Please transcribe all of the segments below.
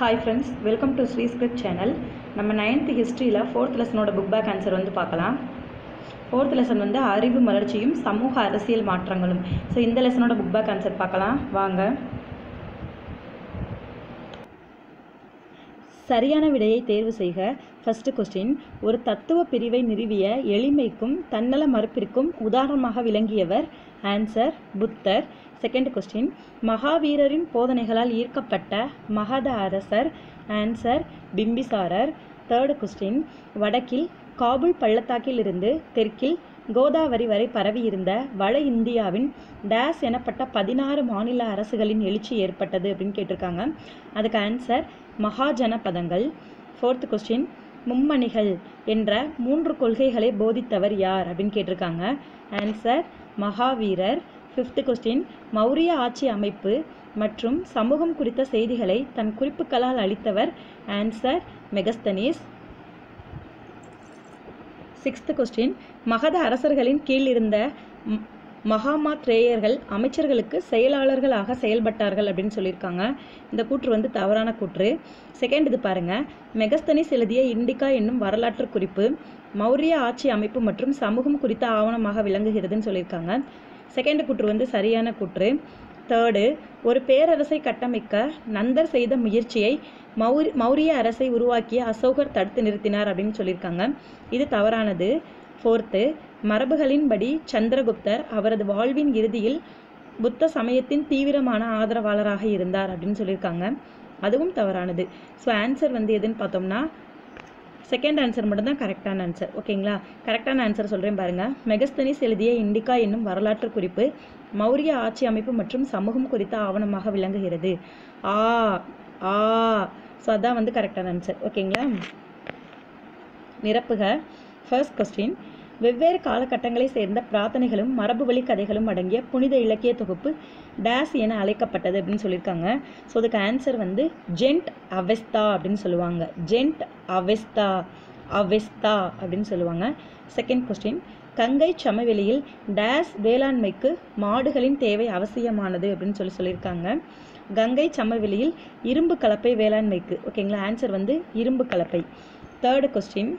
hi friends welcome to Sri script channel நம்ம ninth ஹிஸ்ட்ரியில் fourth லெசனோட புக் பேக் ஆன்சர் வந்து பார்க்கலாம் ஃபோர்த் லெசன் வந்து அறிவு மலர்ச்சியும் சமூக அரசியல் மாற்றங்களும் ஸோ இந்த லெசனோட புக் பேக் ஆன்சர் பார்க்கலாம் வாங்க சரியான விடையை தேர்வு செய்க ஃபர்ஸ்ட் கொஸ்டின் ஒரு தத்துவ பிரிவை நிறுவிய எளிமைக்கும் தன்னல மறுப்பிற்கும் உதாரணமாக விளங்கியவர் ஆன்சர் புத்தர் செகண்ட் கொஸ்டின் மகாவீரரின் போதனைகளால் ஈர்க்கப்பட்ட மகத அரசர் ஆன்சர் பிம்பிசாரர் தேர்ட் கொஸ்டின் வடக்கில் காபுல் பள்ளத்தாக்கிலிருந்து தெற்கில் கோதாவரி வரை பரவியிருந்த வட இந்தியாவின் டேஸ் எனப்பட்ட பதினாறு மாநில அரசுகளின் எழுச்சி ஏற்பட்டது அப்படின்னு கேட்டிருக்காங்க அதுக்கு ஆன்சர் மகாஜனபதங்கள் ஃபோர்த் கொஸ்டின் மும்மணிகள் என்ற மூன்று கொள்கைகளை போதித்தவர் யார் அப்படின்னு கேட்டிருக்காங்க ஆன்சர் மகாவீரர் ஃபிஃப்த் கொஸ்டின் மௌரிய ஆட்சி அமைப்பு மற்றும் சமூகம் குறித்த செய்திகளை தன் குறிப்புகளால் அளித்தவர் ஆன்சர் மெகஸ்தனீஸ் சிக்ஸ்த் கொஸ்டின் மகத அரசர்களின் கீழ் இருந்த ம்- மகாமாத்ரேயர்கள் அமைச்சர்களுக்கு செயலாளர்களாக செயல்பட்டார்கள் அப்படின்னு சொல்லியிருக்காங்க இந்த கூற்று வந்து தவறான கூற்று செகண்ட் இது பாருங்க மெகஸ்தனிஸ் எழுதிய இண்டிகா என்னும் வரலாற்று குறிப்பு மௌரிய ஆட்சி அமைப்பு மற்றும் சமூகம் குறித்த ஆவணமாக விளங்குகிறதுன்னு சொல்லியிருக்காங்க செகண்ட் கூற்று வந்து சரியான கூற்று தேர்டு ஒரு பேரரசை கட்டமைக்க நந்தர் செய்த முயற்சியை மௌரி மௌரிய அரசை உருவாக்கிய அசோகர் தடுத்து நிறுத்தினார் அப்படின்னு சொல்லியிருக்காங்க இது தவறானது ஃபோர்த்து மரபுகளின்படி சந்திரகுப்தர் அவரது வாழ்வின் இறுதியில் புத்த சமயத்தின் தீவிரமான ஆதரவாளராக இருந்தார் அப்படின்னு சொல்லியிருக்காங்க அதுவும் தவறானது ஸோ ஆன்சர் வந்து எதுன்னு பார்த்தோம்னா செகண்ட் ஆன்சர் மட்டும்தான் கரெக்டான ஆன்சர் ஓகேங்களா கரெக்டான ஆன்சர் சொல்கிறேன் பாருங்க மெகஸ்தனிஸ் எழுதிய இண்டிகா என்னும் வரலாற்று குறிப்பு மௌரிய ஆட்சி அமைப்பு மற்றும் சமூகம் குறித்த ஆவணமாக விளங்குகிறது ஆ ஆ ஸோ அதான் வந்து கரெக்டான ஆன்சர் ஓகேங்களா நிரப்புக ஃபர்ஸ்ட் கொஸ்டின் வெவ்வேறு காலகட்டங்களை சேர்ந்த பிரார்த்தனைகளும் மரபுவழி கதைகளும் அடங்கிய புனித இலக்கிய தொகுப்பு டேஸ் என அழைக்கப்பட்டது அப்படின்னு சொல்லியிருக்காங்க ஸோ அதுக்கு ஆன்சர் வந்து ஜென்ட் அவெஸ்தா அப்படின்னு சொல்லுவாங்க ஜென்ட் அவெஸ்தா அவெஸ்தா அப்படின்னு சொல்லுவாங்க செகண்ட் கொஸ்டின் கங்கை சமவெளியில் டேஸ் வேளாண்மைக்கு மாடுகளின் தேவை அவசியமானது அப்படின்னு சொல்லி சொல்லியிருக்காங்க கங்கை சமவெளியில் இரும்பு கலப்பை வேளாண்மைக்கு ஓகேங்களா ஆன்சர் வந்து இரும்பு கலப்பை தேர்டு கொஸ்டின்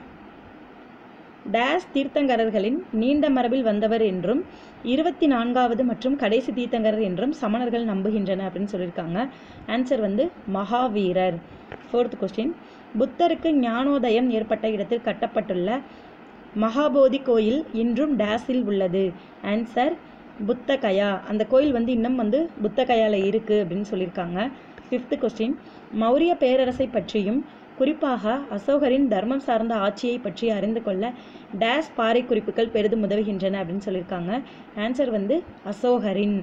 டேஸ் தீர்த்தங்கரர்களின் நீண்ட மரபில் வந்தவர் என்றும் இருபத்தி நான்காவது மற்றும் கடைசி தீர்த்தங்கரர் என்றும் சமணர்கள் நம்புகின்றன அப்படின்னு சொல்லியிருக்காங்க ஆன்சர் வந்து மகாவீரர் ஃபோர்த் கொஸ்டின் புத்தருக்கு ஞானோதயம் ஏற்பட்ட இடத்தில் கட்டப்பட்டுள்ள மகாபோதி கோயில் இன்றும் டேஸில் உள்ளது ஆன்சர் புத்தகயா அந்த கோயில் வந்து இன்னும் வந்து புத்தகயால இருக்கு அப்படின்னு சொல்லியிருக்காங்க ஃபிஃப்த் கொஸ்டின் மௌரிய பேரரசை பற்றியும் குறிப்பாக அசோகரின் தர்மம் சார்ந்த ஆட்சியை பற்றி அறிந்து கொள்ள டேஸ் பாறை குறிப்புகள் பெரிதும் உதவுகின்றன அப்படின்னு சொல்லியிருக்காங்க ஆன்சர் வந்து அசோகரின்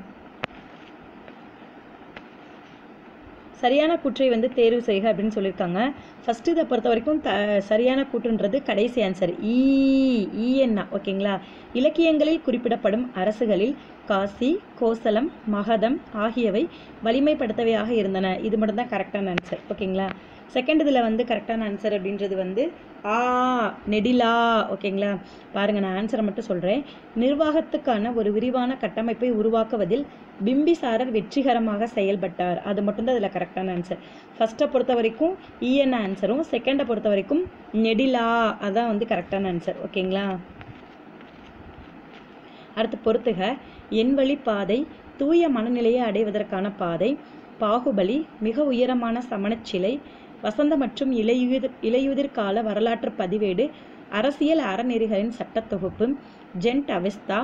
சரியான கூற்றை வந்து தேர்வு செய்க அப்படின்னு சொல்லியிருக்காங்க ஃபர்ஸ்ட் இதை பொறுத்த வரைக்கும் த சரியான கூற்றுன்றது கடைசி ஆன்சர் ஈ ஈஎன்னா ஓகேங்களா இலக்கியங்களில் குறிப்பிடப்படும் அரசுகளில் காசி கோசலம் மகதம் ஆகியவை வலிமைப்படுத்தவையாக இருந்தன இது மட்டும்தான் கரெக்டான ஆன்சர் ஓகேங்களா செகண்ட் இதில் வந்து கரெக்டான ஆன்சர் அப்படின்றது வந்து ஆ நெடிலா ஓகேங்களா பாருங்க நான் ஆன்சரை மட்டும் சொல்கிறேன் நிர்வாகத்துக்கான ஒரு விரிவான கட்டமைப்பை உருவாக்குவதில் பிம்பிசாரர் வெற்றிகரமாக செயல்பட்டார் அது மட்டும்தான் இதில் கரெக்டான ஆன்சர் ஃபர்ஸ்ட்டை பொறுத்த வரைக்கும் இஎன் ஆன்சரும் செகண்டை பொறுத்த வரைக்கும் நெடிலா அதான் வந்து கரெக்டான ஆன்சர் ஓகேங்களா அடுத்து பொறுத்துக என் வழி பாதை தூய மனநிலையை அடைவதற்கான பாதை பாகுபலி மிக உயரமான சமணச் சிலை வசந்த மற்றும் இலையுதிர் இலையுதிர் கால வரலாற்று பதிவேடு அரசியல் அறநெறிகளின் சட்டத் தொகுப்பு ஜென்ட் அவெஸ்தா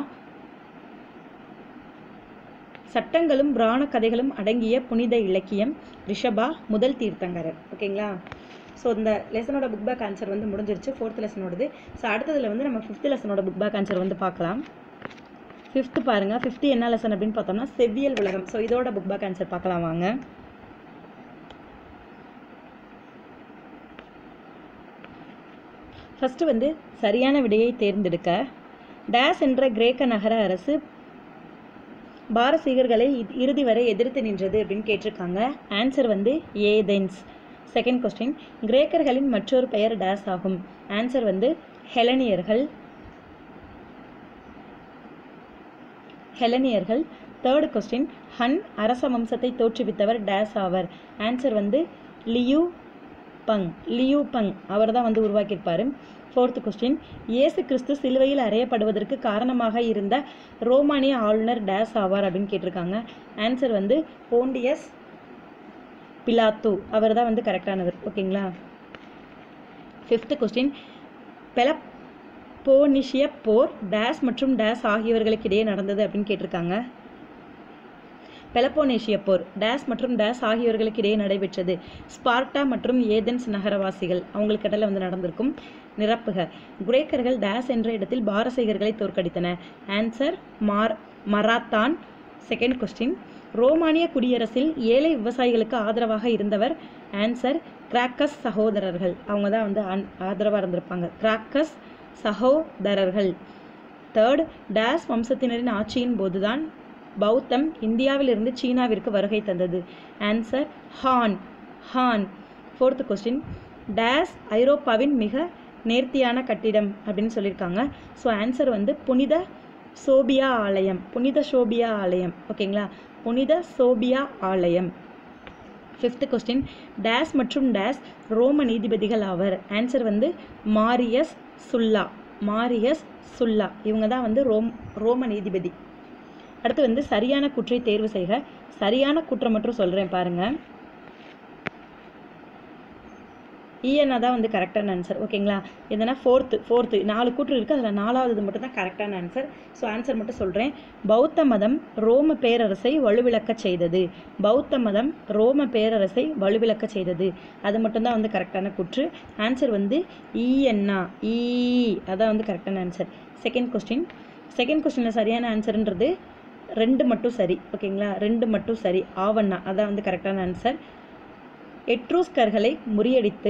சட்டங்களும் புராண கதைகளும் அடங்கிய புனித இலக்கியம் ரிஷபா முதல் தீர்த்தங்கரர் ஓகேங்களா ஸோ இந்த லெசனோட புக் பேக் ஆன்சர் வந்து முடிஞ்சிருச்சு ஃபோர்த் லெசனோடது ஸோ அடுத்ததில் வந்து நம்ம ஃபிஃப்த் லெசனோட புக் பேக் ஆன்சர் வந்து பார்க்கலாம் ஃபிஃப்த்து பாருங்கள் ஃபிஃப்த்து என்ன லெசன் அப்படின்னு பார்த்தோம்னா செவ்வியல் உலகம் ஸோ இதோட புக் பேக் ஆன்சர் பார்க்கலாம் வாங்க ஃபஸ்ட்டு வந்து சரியான விடையை தேர்ந்தெடுக்க டேஸ் என்ற கிரேக்க நகர அரசு பாரசீகர்களை இ- இறுதி வரை எதிர்த்து நின்றது அப்படின்னு கேட்டிருக்காங்க ஆன்சர் வந்து ஏதென்ஸ் செகண்ட் கொஸ்டின் கிரேக்கர்களின் மற்றொரு பெயர் டேஸ் ஆகும் ஆன்சர் வந்து ஹெலனியர்கள் ஹெலனியர்கள் தேர்ட் கொஸ்டின் ஹன் அரச வம்சத்தை தோற்றுவித்தவர் டேஸ் ஆவர் ஆன்சர் வந்து லியூ பங் லியூ பங் அவர் தான் வந்து உருவாக்கியிருப்பார் ஃபோர்த்து கொஸ்டின் இயேசு கிறிஸ்து சிலுவையில் அறையப்படுவதற்கு காரணமாக இருந்த ரோமானிய ஆளுநர் டேஸ் ஆவார் அப்படின்னு கேட்டிருக்காங்க ஆன்சர் வந்து போண்டியஸ் பிலாத்து அவர் தான் வந்து கரெக்டானவர் ஓகேங்களா ஃபிஃப்த்து கொஸ்டின் பெலப்போனிஷிய போர் டேஸ் மற்றும் டேஸ் ஆகியவர்களுக்கு இடையே நடந்தது அப்படின்னு கேட்டிருக்காங்க பெலப்போனேஷிய போர் டேஸ் மற்றும் டேஸ் ஆகியவர்களுக்கு இடையே நடைபெற்றது ஸ்பார்ட்டா மற்றும் ஏதென்ஸ் நகரவாசிகள் அவங்களுக்கு இடையில வந்து நடந்திருக்கும் நிரப்புக கிரேக்கர்கள் டேஸ் என்ற இடத்தில் பாரசீகர்களை தோற்கடித்தன ஆன்சர் மார் மராத்தான் செகண்ட் கொஸ்டின் ரோமானிய குடியரசில் ஏழை விவசாயிகளுக்கு ஆதரவாக இருந்தவர் ஆன்சர் கிராக்கஸ் சகோதரர்கள் அவங்க தான் வந்து ஆன்- ஆதரவா இருந்திருப்பாங்க கிராக்கஸ் சகோதரர்கள் தேர்ட் டேஸ் வம்சத்தினரின் ஆட்சியின் போதுதான் பௌத்தம் இந்தியாவிலிருந்து சீனாவிற்கு வருகை தந்தது answer Han Han fourth question dash ஐரோப்பாவின் மிக நேர்த்தியான கட்டிடம் அப்படின்னு சொல்லியிருக்காங்க ஸோ ஆன்சர் வந்து புனித சோபியா ஆலயம் புனித சோபியா ஆலயம் ஓகேங்களா புனித சோபியா ஆலயம் ஃபிஃப்த் கொஸ்டின் டேஸ் மற்றும் டேஸ் ரோம நீதிபதிகள் ஆவர் ஆன்சர் வந்து மாரியஸ் சுல்லா மாரியஸ் சுல்லா இவங்க தான் வந்து ரோம் ரோம நீதிபதி அடுத்து வந்து சரியான குற்றை தேர்வு செய்க சரியான குற்றம் மட்டும் சொல்கிறேன் பாருங்க இஎன்ஆ தான் வந்து கரெக்டான ஆன்சர் ஓகேங்களா எதனா ஃபோர்த்து ஃபோர்த்து நாலு கூற்று இருக்குது அதில் நாலாவது மட்டும் தான் கரெக்டான ஆன்சர் ஸோ ஆன்சர் மட்டும் சொல்கிறேன் பௌத்த மதம் ரோம பேரரசை வலுவிழக்கச் செய்தது பௌத்த மதம் ரோம பேரரசை வலுவிழக்கச் செய்தது அது மட்டும்தான் வந்து கரெக்டான கூற்று ஆன்சர் வந்து இஎன்ஆ இ அதான் வந்து கரெக்டான ஆன்சர் செகண்ட் கொஸ்டின் செகண்ட் கொஸ்டினில் சரியான ஆன்சர்ன்றது ரெண்டு மட்டும் சரி ஓகேங்களா ரெண்டு மட்டும் சரி ஆவண்ணா அதான் வந்து கரெக்டான ஆன்சர் எட்ரூஸ்கர்களை முறியடித்து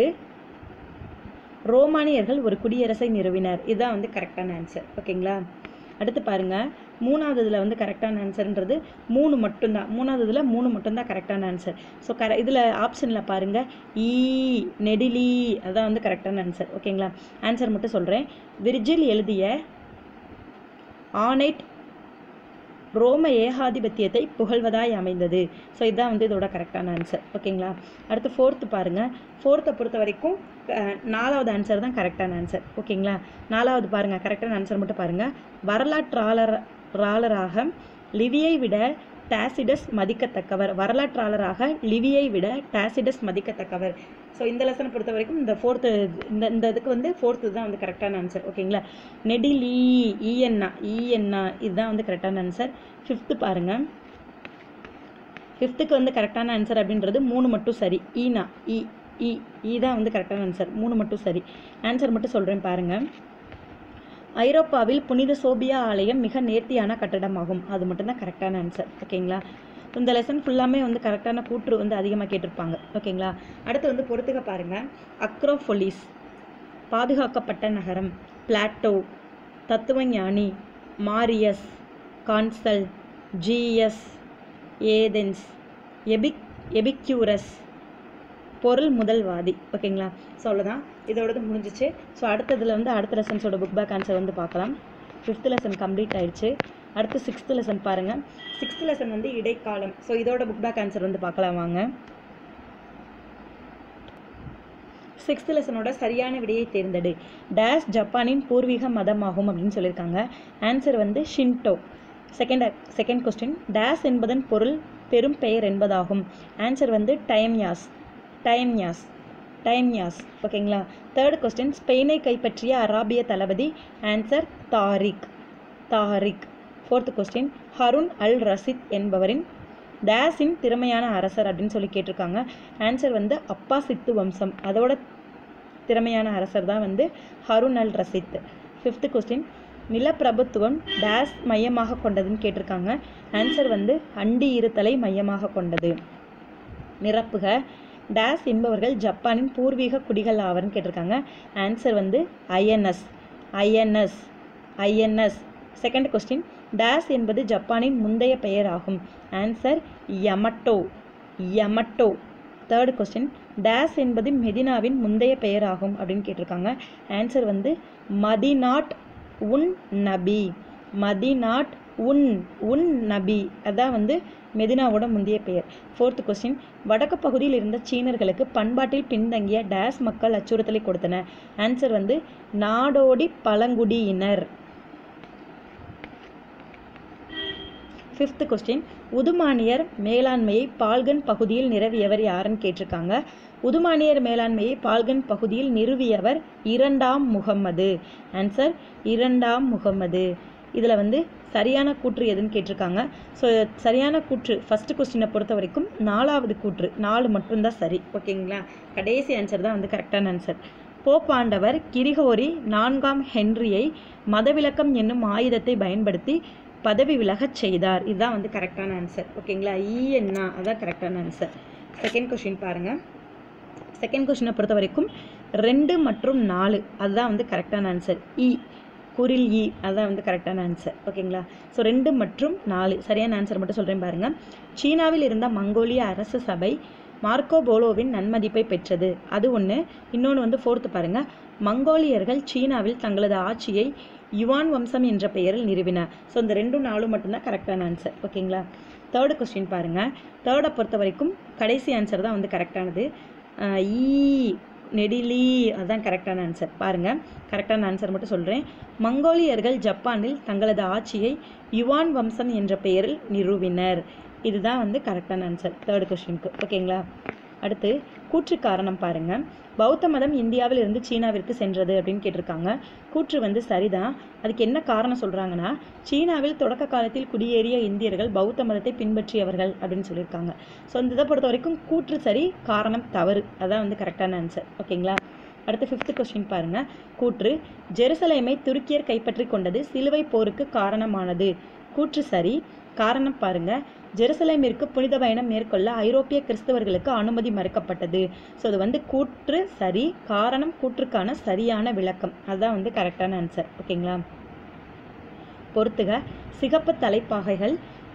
ரோமானியர்கள் ஒரு குடியரசை நிறுவினர் இதுதான் வந்து கரெக்டான ஆன்சர் ஓகேங்களா அடுத்து பாருங்க மூணாவது இதில் வந்து கரெக்டான ஆன்சர்ன்றது மூணு மட்டும்தான் மூணாவது இதில் மூணு மட்டும்தான் கரெக்டான ஆன்சர் ஸோ கர இதில் ஆப்ஷனில் பாருங்க ஈ நெடிலி அதான் வந்து கரெக்டான ஆன்சர் ஓகேங்களா ஆன்சர் மட்டும் சொல்கிறேன் விர்ஜில் எழுதிய ஆனைட் ரோம ஏகாதிபத்தியத்தை புகழ்வதாய் அமைந்தது ஸோ இதுதான் வந்து இதோட கரெக்டான ஆன்சர் ஓகேங்களா அடுத்து ஃபோர்த்து பாருங்கள் ஃபோர்த்தை பொறுத்த வரைக்கும் அஹ், நாலாவது ஆன்சர் தான் கரெக்டான ஆன்சர் ஓகேங்களா நாலாவது பாருங்கள் கரெக்டான ஆன்சர் மட்டும் பாருங்கள் வரலாற்றாளர் ராளராக லிவியை விட டாசிடஸ் மதிக்கத்தக்கவர் வரலாற்றாளராக லிவியை விட டாசிடஸ் மதிக்கத்தக்கவர் ஸோ இந்த லெசனை பொறுத்த வரைக்கும் இந்த ஃபோர்த்து இந்த இந்த இதுக்கு வந்து ஃபோர்த்து தான் வந்து கரெக்டான ஆன்சர் ஓகேங்களா நெடிலி இஎன்ஆ இஎன்ஆ இதுதான் வந்து கரெக்டான ஆன்சர் ஃபிஃப்த்து பாருங்கள் ஃபிஃப்த்துக்கு வந்து கரெக்டான ஆன்சர் அப்படின்றது மூணு மட்டும் சரி ஈனா இ இ இ தான் வந்து கரெக்டான ஆன்சர் மூணு மட்டும் சரி ஆன்சர் மட்டும் சொல்கிறேன் பாருங்கள் ஐரோப்பாவில் புனித சோபியா ஆலயம் மிக நேர்த்தியான கட்டடமாகும் அது மட்டும்தான் கரெக்டான ஆன்சர் ஓகேங்களா இந்த லெசன் ஃபுல்லாமே வந்து கரெக்டான கூற்று வந்து அதிகமாக கேட்டிருப்பாங்க ஓகேங்களா அடுத்து வந்து பொறுத்துக்க பாருங்க அக்ரோஃபொலிஸ் பாதுகாக்கப்பட்ட நகரம் பிளாட்டோ தத்துவஞானி மாரியஸ் கான்சல் ஜிஎஸ் ஏதென்ஸ் எபிக் எபிக்யூரஸ் பொருள் முதல்வாதி ஓகேங்களா ஸோ அவ்வளோதான் இதோடது முடிஞ்சிச்சு ஸோ அடுத்ததில் வந்து அடுத்த லெசன்ஸோட புக் பேக் ஆன்சர் வந்து பார்க்கலாம் ஃபிஃப்த் லெசன் கம்ப்ளீட் ஆயிடுச்சு அடுத்து சிக்ஸ்த் லெசன் பாருங்கள் சிக்ஸ்த் லெசன் வந்து இடைக்காலம் ஸோ இதோட புக் பேக் ஆன்சர் வந்து பார்க்கலாம் வாங்க சிக்ஸ்த் லெசனோட சரியான விடையை தேர்ந்தெடு டேஷ் ஜப்பானின் பூர்வீக மதமாகும் அப்படின்னு சொல்லியிருக்காங்க ஆன்சர் வந்து Shinto second second question dash என்பதன் பொருள் பெரும் பெயர் என்பதாகும் ஆன்சர் வந்து டைம்யாஸ் டைம்யாஸ் டைம்யாஸ் ஓகேங்களா தேர்ட் கொஸ்டின் ஸ்பெயினை கைப்பற்றிய அராபிய தளபதி answer Tariq Tariq fourth question Harun al Rashid என்பவரின் டேஸின் திறமையான அரசர் அப்படின்னு சொல்லி கேட்டிருக்காங்க ஆன்சர் வந்து அப்பா சித்து வம்சம் அதோட திறமையான அரசர் தான் வந்து Harun al Rashid fifth question நிலப்பிரபுத்துவம் டேஸ் மையமாக கொண்டதுன்னு கேட்டிருக்காங்க ஆன்சர் வந்து அண்டி இருத்தலை மையமாக கொண்டது நிரப்புக டேஸ் என்பவர்கள் ஜப்பானின் பூர்வீக குடிகள் ஆவர்னு கேட்டிருக்காங்க ஆன்சர் வந்து INS INS INS second question dash என்பது ஜப்பானின் முந்தைய பெயர் ஆகும் answer Yamato Yamato third question dash என்பது மெதினாவின் முந்தைய பெயர் ஆகும் அப்படின்னு கேட்டிருக்காங்க ஆன்சர் வந்து மதினாட் உன் நபி மதினாட் உன் உன் நபி அதான் வந்து மெதினாவோட முந்தைய பெயர் ஃபோர்த் கொஸ்டின் வடக்கு பகுதியில் இருந்த சீனர்களுக்கு பண்பாட்டில் பின்தங்கிய டேஸ் மக்கள் அச்சுறுத்தலை கொடுத்தன ஆன்சர் வந்து நாடோடி பழங்குடியினர் ஃபிஃப்த் கொஸ்டின் உதுமானியர் மேலாண்மையை பால்கன் பகுதியில் நிறுவியவர் யாருன்னு கேட்டிருக்காங்க உதுமானியர் மேலாண்மையை பால்கன் பகுதியில் நிறுவியவர் இரண்டாம் முகம்மது ஆன்சர் இரண்டாம் முகம்மது இதில் வந்து சரியான கூற்று எதுன்னு கேட்டிருக்காங்க ஸோ சரியான கூற்று ஃபஸ்ட்டு கொஸ்டினை பொறுத்த வரைக்கும் நாலாவது கூற்று நாலு மட்டும்தான் சரி ஓகேங்களா கடைசி ஆன்சர் தான் வந்து கரெக்டான ஆன்சர் போப்பாண்டவர் கிரிகோரி நான்காம் ஹென்ரியை மதவிலக்கம் என்னும் ஆயுதத்தை பயன்படுத்தி பதவி விலகச் செய்தார் இதுதான் வந்து கரெக்டான ஆன்சர் ஓகேங்களா ஈ என்ன அதான் கரெக்டான ஆன்சர் செகண்ட் கொஷின் பாருங்கள் செகண்ட் கொஷினை பொறுத்த வரைக்கும் ரெண்டு மற்றும் நாலு அதுதான் வந்து கரெக்டான ஆன்சர் இ குரில் இ அதுதான் வந்து கரெக்டான ஆன்சர் ஓகேங்களா ஸோ ரெண்டு மற்றும் நாலு சரியான ஆன்சர் மட்டும் சொல்கிறேன் பாருங்கள் சீனாவில் இருந்த மங்கோலிய அரசு சபை மார்க்கோ போலோவின் நன்மதிப்பை பெற்றது அது ஒன்று இன்னொன்று வந்து ஃபோர்த்து பாருங்கள் மங்கோலியர்கள் சீனாவில் தங்களது ஆட்சியை யுவான் வம்சம் என்ற பெயரில் நிறுவினர் ஸோ இந்த ரெண்டும் நாலும் மட்டும்தான் கரெக்டான ஆன்சர் ஓகேங்களா தேர்டு கொஸ்டின் பாருங்கள் தேர்டை பொறுத்த வரைக்கும் கடைசி ஆன்சர் தான் வந்து கரெக்டானது ஆஹ் ஈ நெடிலி அதுதான் கரெக்டான ஆன்சர் பாருங்கள் கரெக்டான ஆன்சர் மட்டும் சொல்கிறேன் மங்கோலியர்கள் ஜப்பானில் தங்களது ஆட்சியை யுவான் வம்சம் என்ற பெயரில் நிறுவினர் இதுதான் வந்து கரெக்டான ஆன்சர் தேர்டு கொஸ்டினுக்கு ஓகேங்களா அடுத்து கூற்று காரணம் பாருங்க பௌத்த மதம் இந்தியாவில் இருந்து சீனாவிற்கு சென்றது அப்படின்னு கேட்டிருக்காங்க கூற்று வந்து சரிதான் அதுக்கு என்ன காரணம் சொல்றாங்கன்னா சீனாவில் தொடக்க காலத்தில் குடியேறிய இந்தியர்கள் பௌத்த மதத்தை பின்பற்றியவர்கள் அப்படின்னு சொல்லியிருக்காங்க ஸோ இந்த இதை பொறுத்த வரைக்கும் கூற்று சரி காரணம் தவறு அதான் வந்து கரெக்டான ஆன்சர் ஓகேங்களா அடுத்து ஃபிஃப்த் கொஸ்டின் பாருங்க கூற்று ஜெருசலேமை துருக்கியர் கைப்பற்றி கொண்டது சிலுவை போருக்கு காரணமானது கூற்று சரி காரணம் பாருங்க ஜெருசலேமிற்கு புனித பயணம் மேற்கொள்ள ஐரோப்பிய கிறிஸ்தவர்களுக்கு அனுமதி மறுக்கப்பட்டது ஸோ இது வந்து கூற்று சரி காரணம் கூற்றுக்கான சரியான விளக்கம் அதுதான் வந்து கரெக்டான ஆன்சர் ஓகேங்களா பொறுத்துக சிகப்பு தலைப்பாகைகள்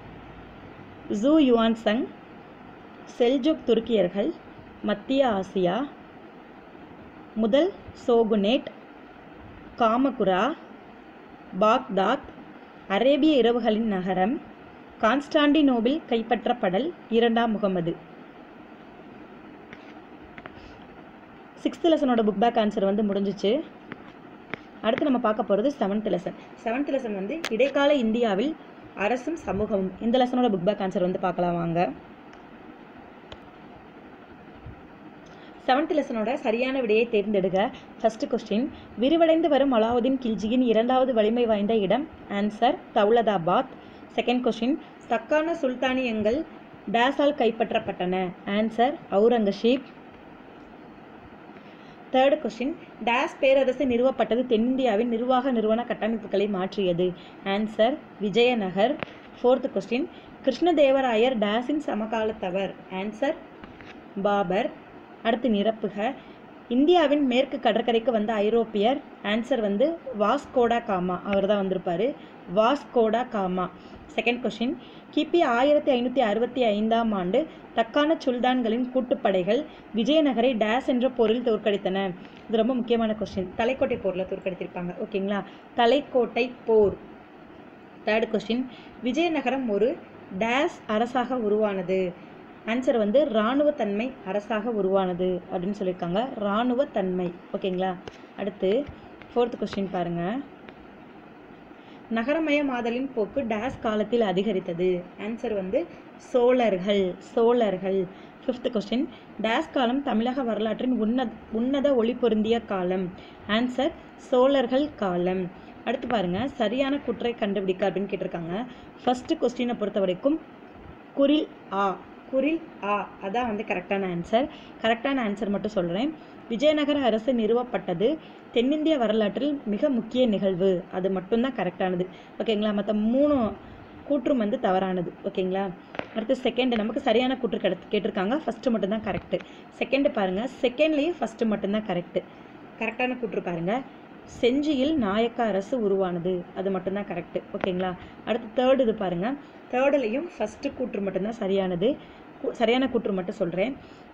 ஜூ யுவான்சங் செல்ஜுக் துருக்கியர்கள் மத்திய ஆசியா முதல் சோகுனேட் காமகுரா பாக்தாத் அரேபிய இரவுகளின் நகரம் கான்ஸ்டாண்டினோபிள் கைப்பற்றப்படல் இரண்டாம் முகமது சிக்ஸ்த் லெசனோட புக் பேக் ஆன்சர் வந்து முடிஞ்சிச்சு அடுத்து நம்ம பார்க்க போகிறது செவன்த் லெசன் செவன்த் லெசன் வந்து இடைக்கால இந்தியாவில் அரசும் சமூகமும் இந்த லெசனோட புக் பேக் ஆன்சர் வந்து பார்க்கலாம் வாங்க செவன்த் லெசனோட சரியான விடையை தேர்ந்தெடுக ஃபர்ஸ்ட் கொஸ்டின் விரிவடைந்து வரும் அலாவுதீன் கில்ஜியின் இரண்டாவது வலிமை வாய்ந்த இடம் ஆன்சர் தௌலதாபாத் செகண்ட் கொஸ்டின் தக்கான சுல்தானியங்கள் டேஸால் கைப்பற்றப்பட்டன answer Aurangzeb third question dash பேரரசு நிறுவப்பட்டது தென்னிந்தியாவின் நிர்வாக நிறுவன கட்டமைப்புகளை மாற்றியது answer Vijayanagar fourth question Krishnadevarayar டேஸின் சமகாலத்தவர் ஆன்சர் பாபர் அடுத்து நிரப்புக இந்தியாவின் மேற்கு கடற்கரைக்கு வந்த ஐரோப்பியர் ஆன்சர் வந்து வாஸ்கோடா காமா அவர் தான் வந்திருப்பாரு வாஸ்கோடா காமா செகண்ட் கொஷின் கிபி ஆயிரத்தி ஐநூற்றி அறுபத்தி ஐந்தாம் ஆண்டு தக்கான சுல்தான்களின் கூட்டுப்படைகள் விஜயநகரை டேஸ் என்ற போரில் தோற்கடித்தன இது ரொம்ப முக்கியமான கொஸ்டின் தலைக்கோட்டை போரில் தோற்கடித்திருப்பாங்க ஓகேங்களா தலைக்கோட்டை போர் தேர்ட் கொஸ்டின் விஜயநகரம் ஒரு டேஸ் அரசாக உருவானது ஆன்சர் வந்து இராணுவத்தன்மை அரசாக உருவானது அப்படின்னு சொல்லியிருக்காங்க இராணுவத்தன்மை ஓகேங்களா அடுத்து ஃபோர்த் கொஸ்டின் பாருங்க நகரமயமாதலின் போக்கு டேஸ் காலத்தில் அதிகரித்தது ஆன்சர் வந்து சோழர்கள் சோழர்கள் ஃபிஃப்த் கொஸ்டின் டேஸ் காலம் தமிழக வரலாற்றின் உன்னத உன்னத ஒளி பொருந்திய காலம் ஆன்சர் சோழர்கள் காலம் அடுத்து பாருங்க சரியான குற்றை கண்டுபிடிக்க அப்படின்னு கேட்டிருக்காங்க ஃபர்ஸ்ட் கொஸ்டினை பொறுத்த வரைக்கும் குரில் ஆ குரில் ஆ அதான் வந்து கரெக்டான ஆன்சர் கரெக்டான ஆன்சர் மட்டும் சொல்கிறேன் விஜயநகர அரசு நிறுவப்பட்டது தென்னிந்திய வரலாற்றில் மிக முக்கிய நிகழ்வு அது மட்டும்தான் கரெக்டானது ஓகேங்களா மற்ற மூணு கூற்றும் வந்து தவறானது ஓகேங்களா அடுத்து செகண்ட் நமக்கு சரியான கூற்று கிடைத்து கேட்டிருக்காங்க ஃபஸ்ட்டு மட்டும்தான் கரெக்டு செகண்டு பாருங்கள் செகண்ட்லேயும் ஃபஸ்ட்டு மட்டும்தான் கரெக்டு கரெக்டான கூற்று பாருங்கள் செஞ்சியில் நாயக்க அரசு உருவானது அது மட்டும்தான் கரெக்டு ஓகேங்களா அடுத்து தேர்டு இது பாருங்கள் தேர்டுலேயும் ஃபஸ்ட்டு கூற்று மட்டும்தான் சரியானது கு- சரியான கூற்று மட்டும் சொல்கிறேன்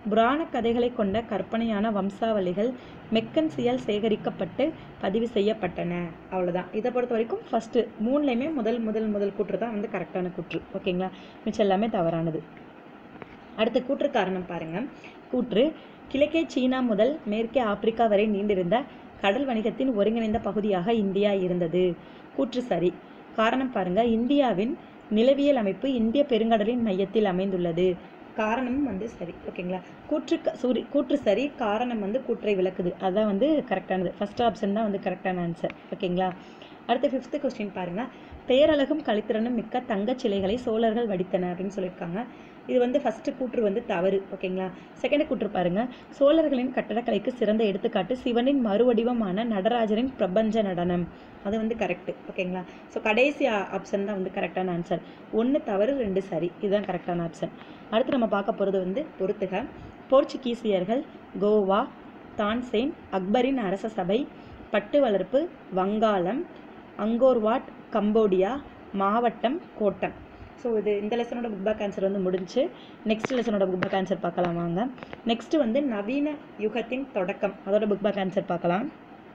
புராண கதைகளை கொண்ட கற்பனையான வம்சாவளிகள் மெக்கன்சியால் சேகரிக்கப்பட்டு பதிவு செய்யப்பட்டன அவ்வளோதான் இதை பொறுத்த வரைக்கும் ஃபஸ்ட்டு மூணுலேயுமே முதல் முதல் முதல் கூற்று தான் வந்து கரெக்டான கூற்று ஓகேங்களா மிச்சம் எல்லாமே தவறானது அடுத்த கூற்று காரணம் பாருங்க கூற்று கிழக்கே சீனா முதல் மேற்கே ஆப்பிரிக்கா வரை நீண்டிருந்த கடல் வணிகத்தின் ஒருங்கிணைந்த பகுதியாக இந்தியா இருந்தது கூற்று சரி காரணம் பாருங்க இந்தியாவின் நிலவியல் அமைப்பு இந்திய பெருங்கடலின் மையத்தில் அமைந்துள்ளது காரணமும் வந்து சரி ஓகேங்களா கூற்று க- சூரி கூற்று சரி காரணம் வந்து கூற்றை விளக்குது அதான் வந்து கரெக்டானது ஃபர்ஸ்ட் ஆப்ஷன் தான் வந்து கரெக்டான ஆன்சர் ஓகேங்களா அடுத்த ஃபிஃப்த் கொஸ்டின் பாருங்க பேரழகும் கலித்திறனும் மிக்க தங்கச் சிலைகளை சோழர்கள் வடித்தனர் அப்படின்னு சொல்லியிருக்காங்க இது வந்து ஃபர்ஸ்ட் கூற்று வந்து தவறு ஓகேங்களா செகண்ட் கூற்று பாருங்க சோழர்களின் கட்டடக்கலைக்கு சிறந்த எடுத்துக்காட்டு சிவனின் மறுவடிவமான நடராஜரின் பிரபஞ்ச நடனம் அது வந்து கரெக்ட் ஓகேங்களா ஸோ கடைசி ஆப்ஷன் தான் வந்து கரெக்டான ஆன்சர் ஒன்று தவறு ரெண்டு சரி இதுதான் கரெக்டான ஆப்ஷன் அடுத்து நம்ம பார்க்க போகிறது வந்து பொறுத்துக போர்ச்சுகீசியர்கள் கோவா தான்சேன் அக்பரின் அரச சபை பட்டு வளர்ப்பு வங்காளம் அங்கோர்வாட் கம்போடியா மாவட்டம் கோட்டம் ஸோ இது இந்த லெசனோட புக் பேக் ஆன்சர் வந்து முடிஞ்சு நெக்ஸ்ட் லெசனோட புக் பேக் ஆன்சர் பார்க்கலாம் வாங்க நெக்ஸ்ட் வந்து நவீன யுகத்தின் தொடக்கம் அதோட புக் பேக் ஆன்சர் பார்க்கலாம்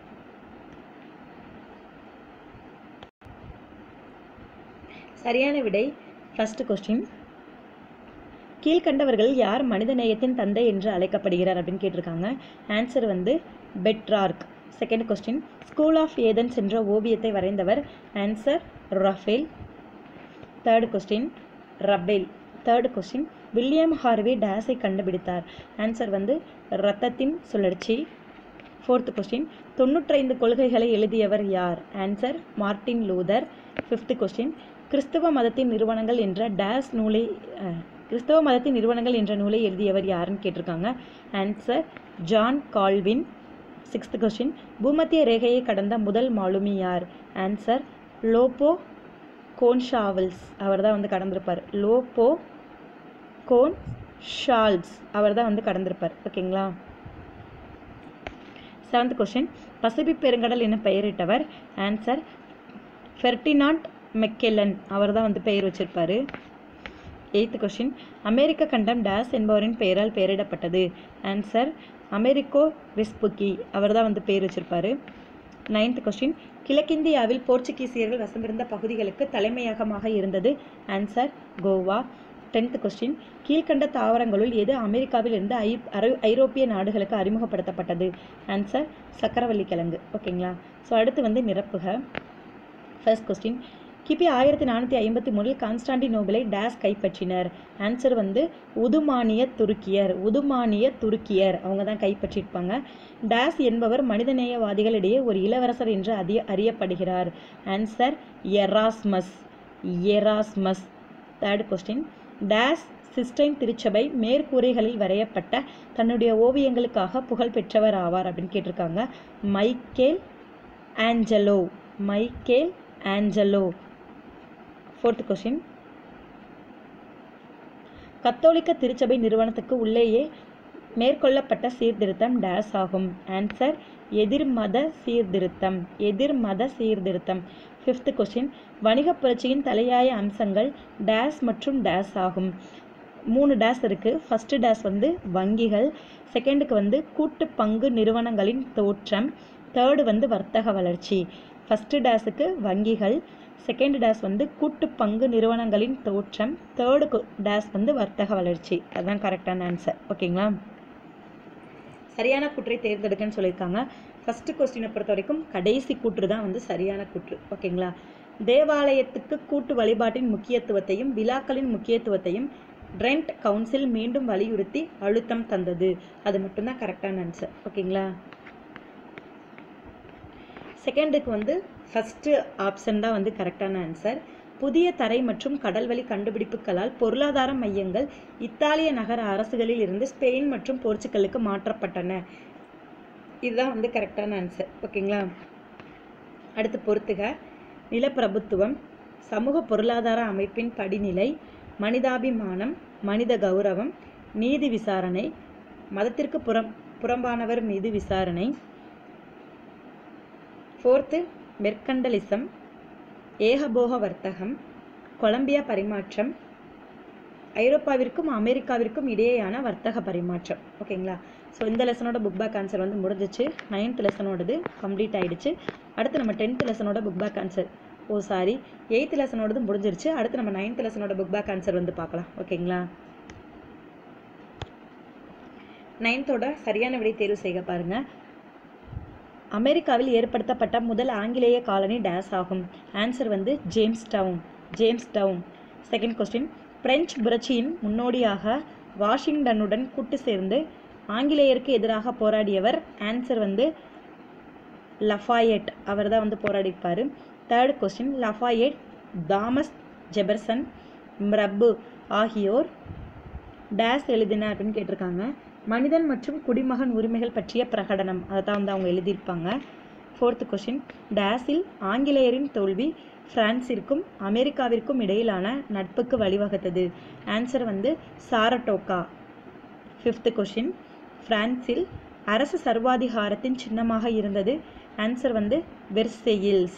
சரியான விடை ஃபர்ஸ்ட் கொஸ்டின் கீழ்கண்டவர்கள் யார் மனிதநேயத்தின் தந்தை என்று அழைக்கப்படுகிறார் அப்படின்னு கேட்டிருக்காங்க ஆன்சர் வந்து Petrarch second question school of Athens என்ற ஓவியத்தை வரைந்தவர் answer Raphael third question Raphael third question William Harvey டேஸை கண்டுபிடித்தார் ஆன்சர் வந்து ரத்தத்தின் சுழற்சி ஃபோர்த் கொஸ்டின் தொண்ணூற்றைந்து கொள்கைகளை எழுதியவர் யார் answer Martin Luther fifth question கிறிஸ்தவ மதத்தின் நிறுவனங்கள் என்ற டேஸ் நூலை அஹ், கிறிஸ்தவ மதத்தின் நிறுவனங்கள் என்ற நூலை எழுதியவர் யாருன்னு கேட்டிருக்காங்க answer John Calvin sixth question பூமத்திய ரேகையை கடந்த முதல் மாலுமி யார் ஆன்சர் லோப்போ கோன்ஷாவல்ஸ் அவர் தான் வந்து கடந்திருப்பார் லோப்போ கோன் ஷால்ஸ் அவர் தான் வந்து கடந்திருப்பார் ஓகேங்களா செவன்த் கொஸ்டின் பசிபிக் பெருங்கடல் என பெயரிட்டவர் ஆன்சர் ஃபெர்டினாண்ட் மெக்கெல்லன் அவர் தான் வந்து பெயர் வச்சிருப்பாரு எய்த் கொஸ்டின் அமெரிக்க கண்டம் டேஸ் என்பவரின் பெயரால் பெயரிடப்பட்டது ஆன்சர் அமெரிக்கோ வெஸ்புக்கி அவர் தான் வந்து பெயர் வச்சிருப்பாரு நைன்த் கொஸ்டின் கிழக்கிந்தியாவில் போர்ச்சுகீசியர்கள் வசமிருந்த பகுதிகளுக்கு தலைமையகமாக இருந்தது ஆன்சர் கோவா டென்த் கொஸ்டின் கீழ்க்கண்ட தாவரங்களுள் எது அமெரிக்காவில் இருந்து ஐ அரை- ஐரோப்பிய நாடுகளுக்கு அறிமுகப்படுத்தப்பட்டது ஆன்சர் சக்கரவள்ளி கிழங்கு ஓகேங்களா ஸோ அடுத்து வந்து நிரப்புக ஃபர்ஸ்ட் கொஸ்டின் கிபி ஆயிரத்தி நானூற்றி ஐம்பத்தி மூணில் கான்ஸ்டாண்டினோபிளை டேஸ் கைப்பற்றினர் ஆன்சர் வந்து உதுமானிய துருக்கியர் உதுமானிய துருக்கியர் அவங்க தான் கைப்பற்றியிருப்பாங்க டேஸ் என்பவர் மனிதநேயவாதிகளிடையே ஒரு இளவரசர் என்று அதிய அறியப்படுகிறார் answer Erasmus Erasmus third question dash Sistine திருச்சபை மேற்கூரைகளில் வரையப்பட்ட தன்னுடைய ஓவியங்களுக்காக புகழ் பெற்றவர் ஆவார் அப்படின்னு கேட்டிருக்காங்க Michelangelo Michelangelo fourth question கத்தோலிக்க திருச்சபை நிறுவனத்துக்கு உள்ளேயே மேற்கொள்ளப்பட்ட சீர்திருத்தம் டேஸ் ஆகும் ஆன்சர் எதிர்மத சீர்திருத்தம் எதிர்மத சீர்திருத்தம் ஃபிஃப்த் கொஸ்டின் வணிகப் புரட்சியின் தலையாய அம்சங்கள் டேஸ் மற்றும் டேஸ் ஆகும் மூணு டேஸ் இருக்குது ஃபஸ்ட்டு டேஸ் வந்து வங்கிகள் செகண்டுக்கு வந்து கூட்டு பங்கு நிறுவனங்களின் தோற்றம் தேர்டு வந்து வர்த்தக வளர்ச்சி ஃபஸ்ட்டு டேஸுக்கு வங்கிகள் செகண்ட் டேஸ் வந்து கூட்டு பங்கு நிறுவனங்களின் தோற்றம் தேர்டு டேஸ் வந்து வர்த்தக வளர்ச்சி அதுதான் கரெக்டான ஆன்சர் ஓகேங்களா சரியான கூற்றை தேர்ந்தெடுக்கன்னு சொல்லியிருக்காங்க ஃபஸ்ட்டு கொஸ்டினை பொறுத்த வரைக்கும் கடைசி கூற்று தான் வந்து சரியான கூற்று ஓகேங்களா தேவாலயத்துக்கு கூட்டு வழிபாட்டின் முக்கியத்துவத்தையும் விழாக்களின் முக்கியத்துவத்தையும் ட்ரெண்ட் கவுன்சில் மீண்டும் வலியுறுத்தி அழுத்தம் தந்தது அது மட்டும்தான் கரெக்டான ஆன்சர் ஓகேங்களா செகண்டுக்கு வந்து ஃபஸ்ட்டு ஆப்ஷன் தான் வந்து கரெக்டான ஆன்சர் புதிய தரை மற்றும் கடல்வழி கண்டுபிடிப்புகளால் பொருளாதார மையங்கள் இத்தாலிய நகர அரசுகளில் இருந்து ஸ்பெயின் மற்றும் போர்ச்சுகலுக்கு மாற்றப்பட்டன இதுதான் வந்து கரெக்டான ஆன்சர் ஓகேங்களா அடுத்து பொறுத்துக நிலப்பிரபுத்துவம் சமூக பொருளாதார அமைப்பின் படிநிலை மனிதாபிமானம் மனித கௌரவம் நீதி விசாரணை மதத்திற்கு புறம் புறம்பானவர் மீது விசாரணை ஃபோர்த்து மெர்கண்டலிசம் ஏகபோக வர்த்தகம் கொலம்பியா பரிமாற்றம் ஐரோப்பாவிற்கும் அமெரிக்காவிற்கும் இடையேயான வர்த்தக பரிமாற்றம் ஓகேங்களா ஸோ இந்த லெசனோட புக் பேக் ஆன்சர் வந்து முடிஞ்சிச்சு நைன்த் லெசனோடது கம்ப்ளீட் ஆயிடுச்சு அடுத்து நம்ம டென்த் லெசனோட book back answer oh sorry eighth லெசனோடது முடிஞ்சிருச்சு அடுத்து நம்ம நைன்த் லெசனோட புக் பேக் ஆன்சர் வந்து பார்க்கலாம் ஓகேங்களா நைன்த்தோட சரியான விடை தேர்வு செய்க பாருங்க அமெரிக்காவில் ஏற்படுத்தப்பட்ட முதல் ஆங்கிலேய காலனி டேஸ் ஆகும் ஆன்சர் வந்து Jamestown Jamestown second question French புரட்சியின் முன்னோடியாக வாஷிங்டனுடன் கூட்டு சேர்ந்து ஆங்கிலேயருக்கு எதிராக போராடியவர் ஆன்சர் வந்து லஃபாயட் அவர் தான் வந்து போராடிப்பார் third question Lafayette Thomas Jefferson பிரபு ஆகியோர் டேஸ் எழுதினார் அப்படின்னு கேட்டிருக்காங்க மனிதன் மற்றும் குடிமகன் உரிமைகள் பற்றிய பிரகடனம் அதை தான் வந்து அவங்க எழுதியிருப்பாங்க ஃபோர்த்து கொஷின் டேஸில் ஆங்கிலேயரின் தோல்வி பிரான்சிற்கும் அமெரிக்காவிற்கும் இடையிலான நட்புக்கு வழிவகுத்தது ஆன்சர் வந்து சாரட்டோக்கா ஃபிஃப்த்து கொஷின் பிரான்சில் அரசு சர்வாதிகாரத்தின் சின்னமாக இருந்தது ஆன்சர் வந்து வெர்செயில்ஸ்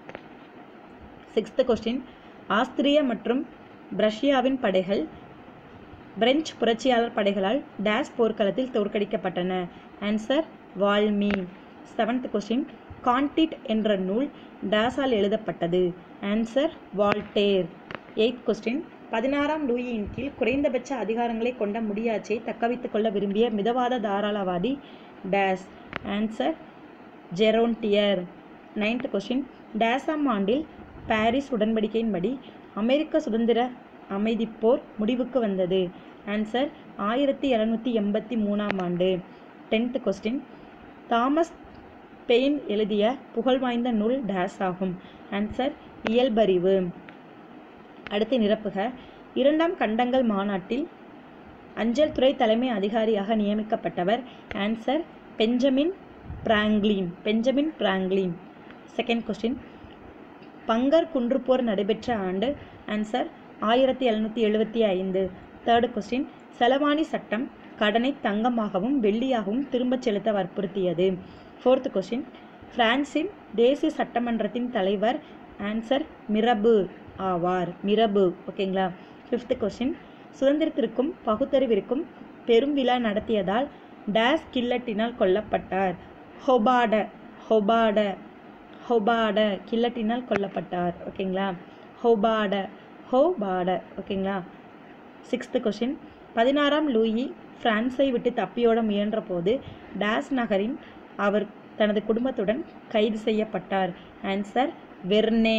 சிக்ஸ்த்து கொஸ்டின் ஆஸ்திரிய மற்றும் ரஷ்யாவின் படைகள் பிரெஞ்சு புரட்சியாளர் படைகளால் டேஸ் போர்க்களத்தில் தோற்கடிக்கப்பட்டன answer Valmy seventh question Candide என்ற நூல் டேஸால் எழுதப்பட்டது ஆன்சர் வால்டேர் எய்த் கொஸ்டின் பதினாறாம் லூயியின் கீழ் குறைந்தபட்ச அதிகாரங்களை கொண்ட முடியாட்சியை தக்கவைத்துக் கொள்ள விரும்பிய மிதவாத தாராளவாதி dash answer Girondin ninth question டேஸாம் ஆண்டில் பாரிஸ் உடன்படிக்கையின்படி அமெரிக்க சுதந்திர அமைதிப்போர் முடிவுக்கு வந்தது ஆன்சர் ஆயிரத்தி எழுநூற்றி எண்பத்தி மூணாம் ஆண்டு டென்த் கொஸ்டின் தாமஸ் பெயின் எழுதிய புகழ்வாய்ந்த நூல் டேஸ் ஆகும் ஆன்சர் இயல்பறிவு அடுத்து நிரப்புக இரண்டாம் கண்டங்கள் மாநாட்டில் அஞ்சல் துறை தலைமை அதிகாரியாக நியமிக்கப்பட்டவர் answer Benjamin Franklin Benjamin Franklin second question Bunker குன்றுப்போர் நடைபெற்ற ஆண்டு ஆன்சர் ஆயிரத்தி எழுநூற்றி எழுபத்தி ஐந்து தேர்டு கொஸ்டின் செலவாணி சட்டம் கடனை தங்கமாகவும் வெள்ளியாகவும் திரும்பச் செலுத்த வற்புறுத்தியது ஃபோர்த் கொஸ்டின் பிரான்சின் தேசிய சட்டமன்றத்தின் தலைவர் ஆன்சர் மிரபு ஆவார் மிரபு ஓகேங்களா ஃபிஃப்த் கொஸ்டின் சுதந்திரத்திற்கும் பகுத்தறிவிற்கும் பெரும் விழா நடத்தியதால் டேஸ் கில்லட்டினால் கொல்லப்பட்டார் ஹொபாட ஹொபாட ஹொபாட கில்லட்டினால் கொல்லப்பட்டார் ஓகேங்களா ஹொபாட ஹோபாட ஓகேங்களா சிக்ஸ்த்து கொஷின் பதினாறாம் லூயி பிரான்ஸை விட்டு தப்பியோட முயன்றபோது டேஸ் நகரின் அவர் தனது குடும்பத்துடன் கைது செய்யப்பட்டார் ஆன்சர் வெர்னே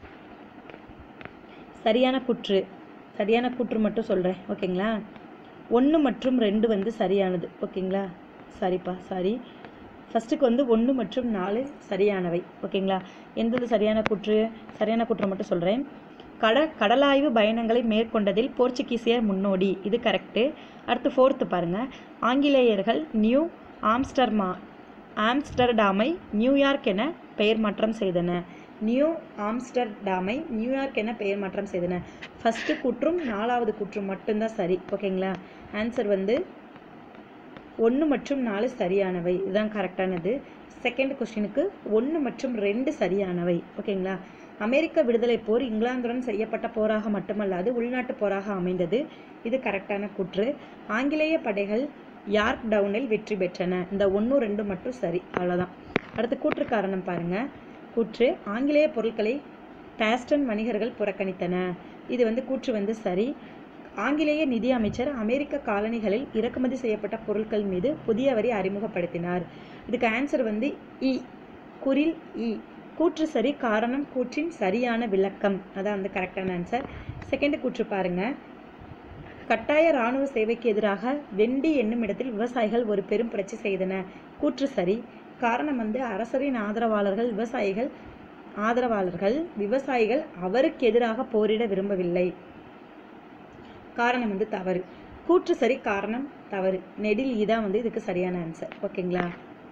சரியான கூற்று சரியான கூற்று மட்டும் சொல்கிறேன் ஓகேங்களா ஒன்று மற்றும் ரெண்டு வந்து சரியானது ஓகேங்களா சாரிப்பா சாரி ஃபஸ்ட்டுக்கு வந்து ஒன்று மற்றும் நாலு சரியானவை ஓகேங்களா எந்தது சரியான கூற்று சரியான கூற்றை மட்டும் சொல்கிறேன் கட கடலாய்வு பயணங்களை மேற்கொண்டதில் போர்ச்சுகீசியர் முன்னோடி இது கரெக்டு அடுத்து ஃபோர்த்து பாருங்கள் ஆங்கிலேயர்கள் நியூ ஆம்ஸ்டர்மா ஆம்ஸ்டர்டாமை நியூயார்க் என பெயர் மாற்றம் செய்தன நியூ ஆம்ஸ்டர்டாமை நியூயார்க் என பெயர் மாற்றம் செய்தன ஃபஸ்ட்டு கூற்றும் நாலாவது கூற்றும் மட்டும்தான் சரி ஓகேங்களா ஆன்சர் வந்து ஒன்று மற்றும் நாலு சரியானவை இதுதான் கரெக்டானது செகண்ட் கொஸ்டினுக்கு ஒன்று மற்றும் ரெண்டு சரியானவை ஓகேங்களா அமெரிக்க விடுதலை போர் இங்கிலாந்துடன் செய்யப்பட்ட போராக மட்டுமல்லாது உள்நாட்டு போராக அமைந்தது இது கரெக்டான கூற்று ஆங்கிலேய படைகள் யார்க் டவுனில் வெற்றி பெற்றன இந்த ஒன்று ரெண்டு மட்டும் சரி அவ்வளோதான் அடுத்து கூற்று காரணம் பாருங்க கூற்று ஆங்கிலேய பொருட்களை பாஸ்டன் வணிகர்கள் புறக்கணித்தன இது வந்து கூற்று வந்து சரி ஆங்கிலேய நிதி அமைச்சர் அமெரிக்க காலனிகளில் இறக்குமதி செய்யப்பட்ட பொருட்கள் மீது புதிய வரி அறிமுகப்படுத்தினார் இதுக்கு ஆன்சர் வந்து இ குரில் இ கூற்று சரி காரணம் கூற்றின் சரியான விளக்கம் அதான் வந்து கரெக்டான ஆன்சர் செகண்ட் கூற்று பாருங்க கட்டாய இராணுவ சேவைக்கு எதிராக வெண்டி என்னும் இடத்தில் விவசாயிகள் ஒரு பெரும் புரட்சி செய்தன கூற்று சரி காரணம் வந்து அரசரின் ஆதரவாளர்கள் விவசாயிகள் ஆதரவாளர்கள் விவசாயிகள் அவருக்கு எதிராக போரிட விரும்பவில்லை காரணம் வந்து தவறு கூற்று சரி காரணம் தவறு நெடில் இதான் வந்து இதுக்கு சரியான ஆன்சர் ஓகேங்களா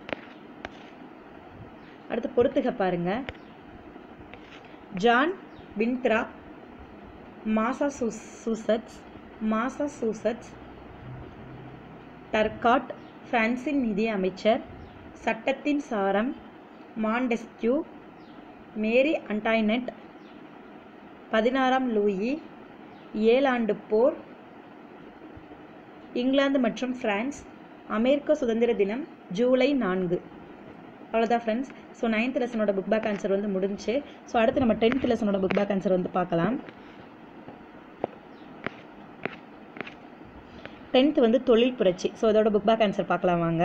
அடுத்து பொறுத்துக பாருங்க ஜான் வின்த்ரா மாசாசூசட்ஸ் மாசாசூசட்ஸ் டர்காட் பிரான்சின் நிதி அமைச்சர் சட்டத்தின் சாரம் மாண்டெஸ்கியூ மேரி அண்டாய்னட் பதினாறாம் லூயி ஏழாண்டு போர் இங்கிலாந்து மற்றும் பிரான்ஸ் அமெரிக்க சுதந்திர தினம் ஜூலை நான்கு அவ்வளோதான் ஃப்ரெண்ட்ஸ் ஸோ நைன்த் லெசனோட புக் பேக் ஆன்சர் வந்து முடிஞ்சு ஸோ அடுத்து நம்ம டென்த் லெசனோட புக் பேக் ஆன்சர் வந்து பார்க்கலாம் டென்த் வந்து தொழில் புரட்சி ஸோ இதோட புக் பேக் ஆன்சர் பார்க்கலாம் வாங்க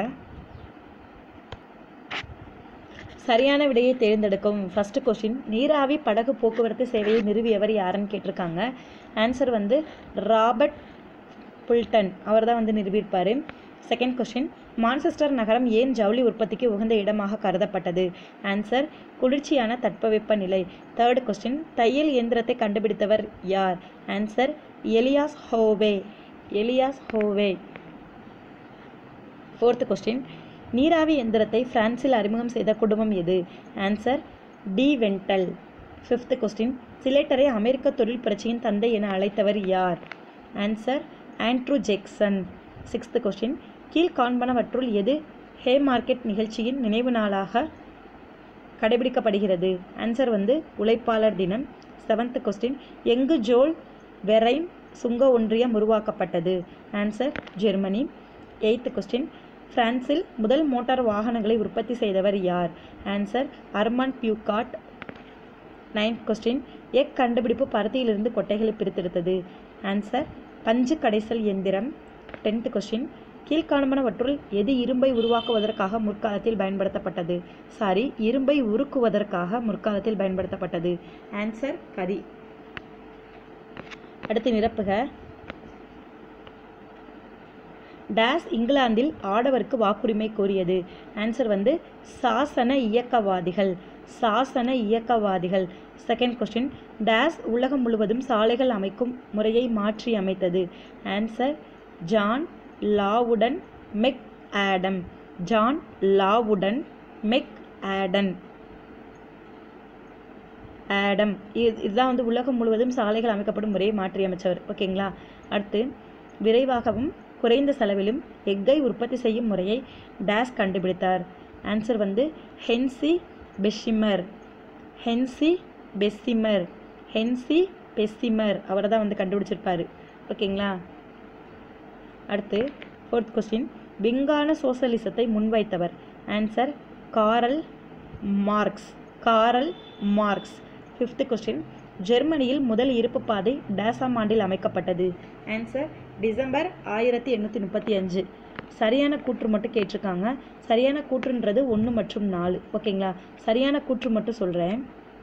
சரியான விடையை தேர்ந்தெடுக்கும் ஃபர்ஸ்ட் கொஸ்டின் நீராவி படகு போக்குவரத்து சேவையை நிறுவியவர் யாருன்னு கேட்டிருக்காங்க ஆன்சர் வந்து ராபர்ட் புல்டன் அவர் தான் வந்து நிறுவியிருப்பார் செகண்ட் கொஸ்டின் மான்செஸ்டர் நகரம் ஏன் ஜவுளி உற்பத்திக்கு உகந்த இடமாக கருதப்பட்டது ஆன்சர் குளிர்ச்சியான தட்பவெப்ப நிலை தேர்ட் கொஸ்டின் தையல் இயந்திரத்தை கண்டுபிடித்தவர் யார் answer Elias Howe Elias Howe fourth question நீராவி எந்திரத்தை பிரான்சில் அறிமுகம் செய்த குடும்பம் எது answer de Wendel fifth question சிலேட்டரை அமெரிக்க தொழில் புரட்சியின் தந்தை என அழைத்தவர் யார் answer Andrew Jackson sixth question கீழ்காண்பனவற்றுள் எது ஹே மார்க்கெட் நிகழ்ச்சியின் நினைவு நாளாக கடைபிடிக்கப்படுகிறது ஆன்சர் வந்து உழைப்பாளர் தினம் செவன்த் கொஸ்டின் எங்கு ஜோல் வெரைன் சுங்க ஒன்றியம் உருவாக்கப்பட்டது ஆன்சர் ஜெர்மனி எய்த் கொஸ்டின் பிரான்சில் முதல் மோட்டார் வாகனங்களை உற்பத்தி செய்தவர் யார் answer Armand Peugeot ninth question எக் கண்டுபிடிப்பு பருத்தியிலிருந்து கொட்டைகளை பிரித்தெடுத்தது ஆன்சர் பஞ்சு கடைசல் எந்திரம் டென்த் கொஸ்டின் கீழ்காணுமனவற்றுள் எது இரும்பை உருவாக்குவதற்காக முற்காலத்தில் பயன்படுத்தப்பட்டது சாரி இரும்பை உருக்குவதற்காக முற்காலத்தில் பயன்படுத்தப்பட்டது ஆன்சர் கரி அடுத்து நிரப்புக டேஸ் இங்கிலாந்தில் ஆடவருக்கு வாக்குரிமை கோரியது ஆன்சர் வந்து சாசன இயக்கவாதிகள் சாசன இயக்கவாதிகள் செகண்ட் கொஸ்டின் டேஸ் உலகம் முழுவதும் சாலைகள் அமைக்கும் முறையை மாற்றி அமைத்தது ஆன்சர் ஜான் லாவுடன் மெக் ஆடம் ஜான் லாவுடன் மெக் ஆடன் ஆடம் இது இதுதான் வந்து உலகம் முழுவதும் சாலைகள் அமைக்கப்படும் முறையை மாற்றி அமைச்சவர் ஓகேங்களா அடுத்து விரைவாகவும் குறைந்த செலவிலும் எக்கை உற்பத்தி செய்யும் முறையை டேஸ் கண்டுபிடித்தார் ஆன்சர் வந்து Henry Bessemer Henry Bessemer Henry Bessemer அவரை தான் வந்து கண்டுபிடிச்சிருப்பாரு ஓகேங்களா அடுத்து ஃபோர்த் கொஸ்டின் விஞ்ஞான சோசலிசத்தை முன்வைத்தவர் answer Karl Marx Karl Marx fifth question ஜெர்மனியில் முதல் இருப்பு பாதை டேசாம் ஆண்டில் அமைக்கப்பட்டது ஆன்சர் டிசம்பர் ஆயிரத்தி எண்ணூற்றி முப்பத்தி அஞ்சு சரியான கூற்று மட்டும் கேட்டிருக்காங்க சரியான கூற்றுன்றது ஒன்று மற்றும் நாலு ஓகேங்களா சரியான கூற்று மட்டும் சொல்கிறேன்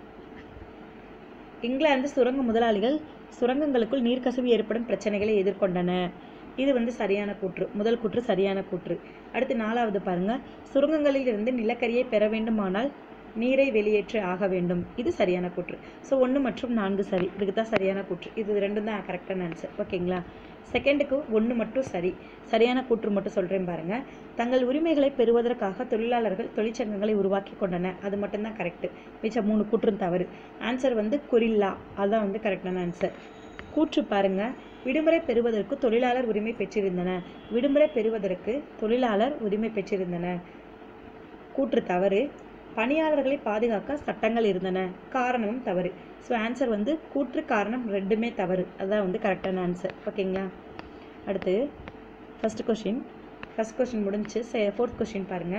இங்கிலாந்து சுரங்க முதலாளிகள் சுரங்கங்களுக்குள் நீர்க்கசிவு ஏற்படும் பிரச்சனைகளை எதிர்கொண்டன இது வந்து சரியான கூற்று முதல் கூற்று சரியான கூற்று அடுத்து நாலாவது பாருங்க சுரங்கங்களில் இருந்து நிலக்கரியை பெற வேண்டுமானால் நீரை வெளியேற்ற ஆக வேண்டும் இது சரியான கூற்று ஸோ ஒன்று மற்றும் நான்கு சரி இதுக்கு தான் சரியான கூற்று இது ரெண்டும் தான் கரெக்டான ஆன்சர் ஓகேங்களா செகண்டுக்கு ஒன்று மட்டும் சரி சரியான கூற்று மட்டும் சொல்கிறேன் பாருங்க தங்கள் உரிமைகளை பெறுவதற்காக தொழிலாளர்கள் தொழிற்சங்கங்களை உருவாக்கி கொண்டன அது மட்டும்தான் கரெக்டு மிச்சம் மூணு கூற்றும் தவறு ஆன்சர் வந்து கொரில்லா அதுதான் வந்து கரெக்டான ஆன்சர் கூற்று பாருங்க விடுமுறை பெறுவதற்கு தொழிலாளர் உரிமை பெற்றிருந்தன விடுமுறை பெறுவதற்கு தொழிலாளர் உரிமை பெற்றிருந்தன கூற்று தவறு பணியாளர்களை பாதுகாக்க சட்டங்கள் இருந்தன காரணமும் தவறு ஸோ ஆன்சர் வந்து கூற்று காரணம் ரெண்டுமே தவறு அதுதான் வந்து கரெக்டான ஆன்சர் ஓகேங்களா அடுத்து ஃபர்ஸ்ட் கொஷின் ஃபர்ஸ்ட் கொஷின் முடிஞ்சு ஃபோர்த் கொஷின் பாருங்க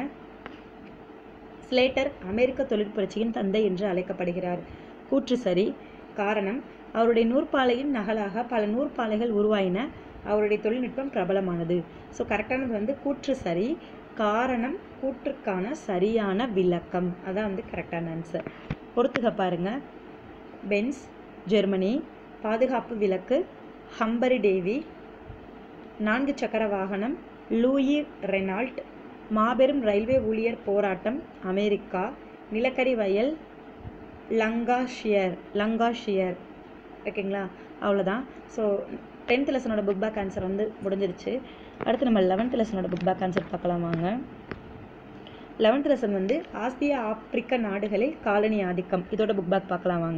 ஸ்லேட்டர் அமெரிக்க தொழிற்புரட்சியின் தந்தை என்று அழைக்கப்படுகிறார் கூற்று சரி காரணம் அவருடைய நூற்பாலையின் நகலாக பல நூற்பாலைகள் உருவாயின அவருடைய தொழில்நுட்பம் பிரபலமானது ஸோ கரெக்டானது வந்து கூற்று சரி காரணம் கூற்றுக்கான சரியான விளக்கம் அதான் வந்து கரெக்டான ஆன்சர் பொறுத்துக பாருங்க பென்ஸ் ஜெர்மனி பாதுகாப்பு விளக்கு ஹம்பரி டேவி நான்கு சக்கர வாகனம் லூயி ரெனால்ட் மாபெரும் ரயில்வே ஊழியர் போராட்டம் அமெரிக்கா நிலக்கரி வயல் லங்காஷியர் லங்காஷியர் ஓகேங்களா அவ்வளோதான் ஸோ டென்த் லெசனோட புக் பேக் ஆன்சர் வந்து முடிஞ்சிருச்சு அடுத்து நம்ம லெவன்த் லெசனோட புக் பேக் ஆன்சர் பார்க்கலாம் வாங்க லெவன்த் லெசன் வந்து ஆசிய ஆப்பிரிக்க நாடுகளில் காலனி ஆதிக்கம் இதோட புக் பேக் பார்க்கலாம் வாங்க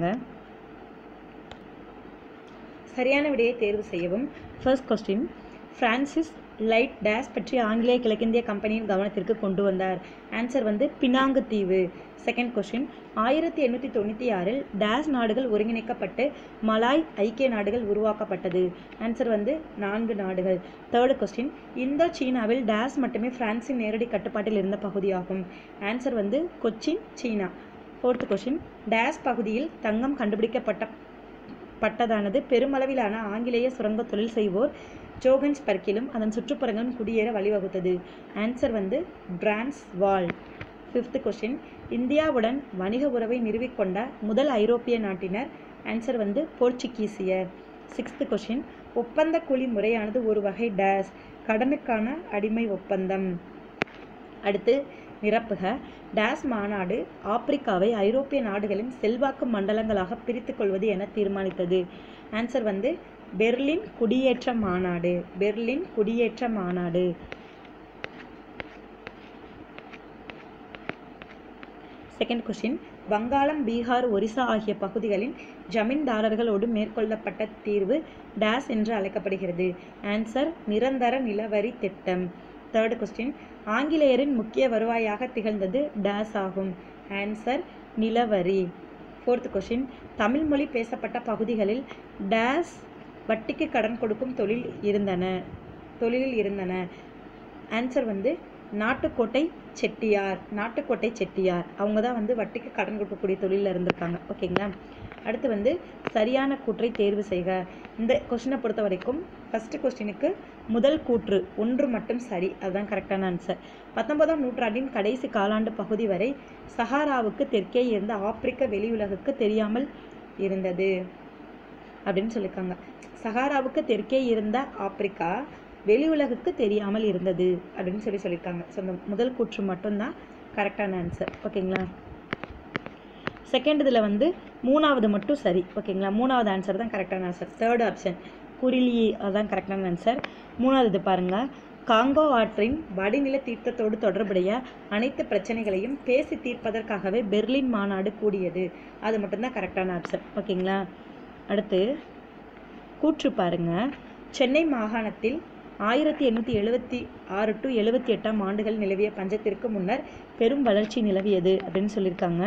சரியான விடையை தேர்வு செய்யவும் first question Francis Light dash பற்றி ஆங்கிலேய கிழக்கிந்திய கம்பெனியின் கவனத்திற்கு கொண்டு வந்தார் ஆன்சர் வந்து பினாங்கு தீவு செகண்ட் கொஷின் ஆயிரத்தி எண்ணூற்றி தொண்ணூற்றி ஆறில் டேஸ் நாடுகள் ஒருங்கிணைக்கப்பட்டு மலாய் ஐக்கிய நாடுகள் உருவாக்கப்பட்டது ஆன்சர் வந்து நான்கு நாடுகள் தேர்டு கொஸ்டின் இந்தோ சீனாவில் டேஸ் மட்டுமே பிரான்சின் நேரடி கட்டுப்பாட்டில் இருந்த பகுதியாகும் ஆன்சர் வந்து Cochin China fourth question dash பகுதியில் தங்கம் கண்டுபிடிக்கப்பட்ட பட்டதானது பெருமளவிலான ஆங்கிலேய சுரங்க தொழில் செய்வோர் ஜோகன்ஸ்பர்க்கிலும் அதன் சுற்றுப்புறங்களும் குடியேற வழிவகுத்தது ஆன்சர் வந்து பிரான்ஸ் வால் ஃபிஃப்த் கொஷின் இந்தியாவுடன் வணிக உறவை நிறுவிக்கொண்ட முதல் ஐரோப்பிய நாட்டினர் ஆன்சர் வந்து போர்ச்சுகீசியர் சிக்ஸ்த் கொஷின் ஒப்பந்த கூலி முறையானது ஒரு வகை டேஸ் கடனுக்கான அடிமை ஒப்பந்தம் அடுத்து நிரப்புக டேஸ் மாநாடு ஆப்பிரிக்காவை ஐரோப்பிய நாடுகளின் செல்வாக்கு மண்டலங்களாக பிரித்துக் கொள்வது என தீர்மானித்தது ஆன்சர் வந்து பெர்லின் குடியேற்ற மாநாடு பெர்லின் குடியேற்ற மாநாடு செகண்ட் கொஷின் வங்காளம் பீகார் ஒரிசா ஆகிய பகுதிகளின் ஜமீன்தாரர்களோடு மேற்கொள்ளப்பட்ட தீர்வு டேஸ் என்று அழைக்கப்படுகிறது ஆன்சர் நிரந்தர நிலவரி திட்டம் தேர்ட் கொஸ்டின் ஆங்கிலேயரின் முக்கிய வருவாயாக திகழ்ந்தது டேஸ் ஆகும் ஆன்சர் நிலவரி ஃபோர்த் கொஷின் தமிழ் மொழி பேசப்பட்ட பகுதிகளில் டேஸ் வட்டிக்கு கடன் கொடுக்கும் தொழில் இருந்தன தொழிலில் இருந்தன ஆன்சர் வந்து நாட்டுக்கோட்டை செட்டியார் நாட்டுக்கோட்டை செட்டியார் அவங்க தான் வந்து வட்டிக்கு கடன் கொடுக்கக்கூடிய தொழிலில் இருந்திருக்காங்க ஓகேங்களா அடுத்து வந்து சரியான கூற்றை தேர்வு செய்க இந்த கொஷினை பொறுத்த வரைக்கும் ஃபஸ்ட்டு கொஸ்டினுக்கு முதல் கூற்று ஒன்று மட்டும் சரி அதுதான் கரெக்டான ஆன்சர் பத்தொன்பதாம் நூற்றாண்டின் கடைசி காலாண்டு பகுதி வரை சஹாராவுக்கு தெற்கே இருந்த ஆப்பிரிக்க வெளியுலகுக்கு தெரியாமல் இருந்தது அப்படின்னு சொல்லியிருக்காங்க சஹாராவுக்கு தெற்கே இருந்த ஆப்பிரிக்கா வெளி உலகுக்கு தெரியாமல் இருந்தது அப்படின்னு சொல்லி சொல்லியிருக்காங்க ஸோ அந்த முதல் கூற்று மட்டும்தான் கரெக்டான ஆன்சர் ஓகேங்களா செகண்ட் இதில் வந்து மூணாவது மட்டும் சரி ஓகேங்களா மூணாவது ஆன்சர் தான் கரெக்டான ஆன்சர் தேர்ட் ஆப்ஷன் குறிலி அதுதான் கரெக்டான ஆன்சர் மூணாவது இது பாருங்கள் காங்கோ ஆற்றின் வடிநில தீர்த்தத்தோடு தொடர்புடைய அனைத்து பிரச்சனைகளையும் பேசி தீர்ப்பதற்காகவே பெர்லின் மாநாடு கூடியது அது மட்டும்தான் கரெக்டான ஆப்ஷன் ஓகேங்களா அடுத்து கூற்று பாருங்க சென்னை மாகாணத்தில் ஆயிரத்தி எண்ணூற்றி எழுபத்தி ஆறு டு எழுபத்தி எட்டாம் ஆண்டுகள் நிலவிய பஞ்சத்திற்கு முன்னர் பெரும் வளர்ச்சி நிலவியது அப்படின்னு சொல்லியிருக்காங்க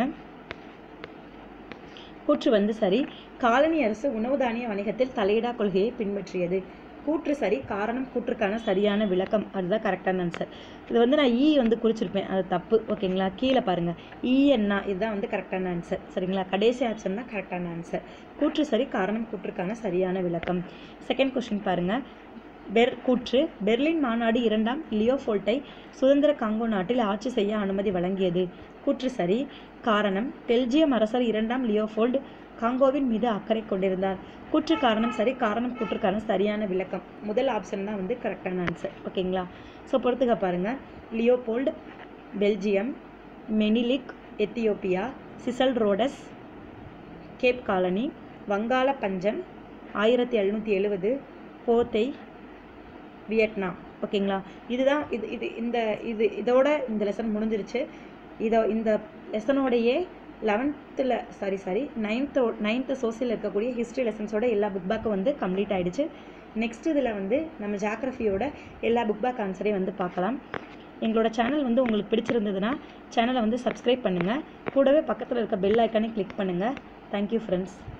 கூற்று வந்து சரி காலனி அரசு உணவு தானிய வணிகத்தில் தலையிடா கொள்கையை பின்பற்றியது கூற்று சரி காரணம் கூற்றுக்கான சரியான விளக்கம் அதுதான் கரெக்டான ஆன்சர் இது வந்து நான் ஈ வந்து குறிச்சிருப்பேன் அது தப்பு ஓகேங்களா கீழே பாருங்கள் ஈ என்ன இதுதான் வந்து கரெக்டான ஆன்சர் சரிங்களா கடைசி ஆப்ஷன் தான் கரெக்டான ஆன்சர் கூற்று சரி காரணம் கூற்றுக்கான சரியான விளக்கம் செகண்ட் கொஸ்டின் பாருங்கள் பெர் கூற்று பெர்லின் மாநாடு இரண்டாம் லியோஃபோல்ட்டை சுதந்திர காங்கோ நாட்டில் ஆட்சி செய்ய அனுமதி வழங்கியது கூற்று சரி காரணம் பெல்ஜியம் அரசர் இரண்டாம் லியோஃபோல்ட் காங்கோவின் மீது அக்கறை கொண்டிருந்தார் கூற்று காரணம் சரி காரணம் கூற்றுக்கான சரியான விளக்கம் முதல் ஆப்ஷன் தான் வந்து கரெக்டான ஆன்சர் ஓகேங்களா ஸோ பொறுத்துக்க பாருங்கள் Leopold Belgium Menelik Ethiopia Cecil Rhodes Cape colony வங்காள பஞ்சம் ஆயிரத்தி எழுநூற்றி எழுவது போத்தை வியட்நாம் ஓகேங்களா இதுதான் இது இது இந்த இது இதோட இந்த லெசன் முடிஞ்சிருச்சு இதோ இந்த லெசனோடையே லெவன்த்தில் சாரி சாரி நைன்த்தோ நைன்த்து சோசியல் இருக்கக்கூடிய ஹிஸ்ட்ரி லெசன்ஸோட எல்லா புக் பேக்கும் வந்து கம்ப்ளீட் ஆயிடுச்சு நெக்ஸ்ட் இதில் வந்து நம்ம ஜாக்ரஃபியோட எல்லா புக் பேக் ஆன்சரையும் வந்து பார்க்கலாம் எங்களோட சேனல் வந்து உங்களுக்கு பிடிச்சிருந்ததுன்னா சேனலை வந்து சப்ஸ்கிரைப் பண்ணுங்கள் கூடவே பக்கத்தில் இருக்க பெல் ஐக்கானே கிளிக் பண்ணுங்கள் தேங்க்யூ ஃப்ரெண்ட்ஸ்